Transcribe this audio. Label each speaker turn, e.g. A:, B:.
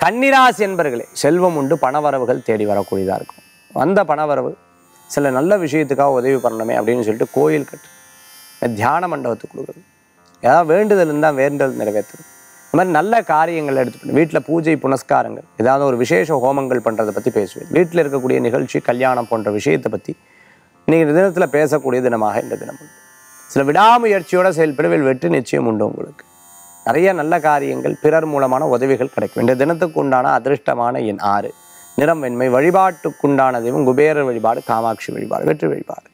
A: கன்னிராசி என்பர்களே செல்வம் உண்டு பணவரவுகள் தேடி வரக்கூடியதாக இருக்கும் வந்த பணவரவு சில நல்ல விஷயத்துக்காக உதவி பண்ணணுமே அப்படின்னு சொல்லிட்டு கோயில் கட்டு தியான மண்டபத்துக்கு கொடுக்குறது ஏதாவது வேண்டுதல் இருந்தால் வேண்டுதல் நிறைவேற்றுறது இந்த மாதிரி நல்ல காரியங்கள் எடுத்து வீட்டில் பூஜை புனஸ்காரங்கள் ஏதாவது ஒரு விசேஷ ஹோமங்கள் பண்ணுறதை பற்றி பேசுவேன் வீட்டில் இருக்கக்கூடிய நிகழ்ச்சி கல்யாணம் போன்ற விஷயத்தை பற்றி நீங்கள் இந்த தினத்தில் பேசக்கூடிய தினமாக இந்த தினம் உண்டு சில விடாமுயற்சியோட செயல்படுவில் வெற்றி நிச்சயம் உண்டு உங்களுக்கு நிறைய நல்ல காரியங்கள் பிறர் மூலமான உதவிகள் கிடைக்கும் இந்த தினத்துக்கு உண்டான அதிர்ஷ்டமான எண் ஆறு நிறம் வெண்மை வழிபாட்டுக்குண்டான தெய்வம் குபேரர் வழிபாடு காமாட்சி வழிபாடு வெற்றி வழிபாடு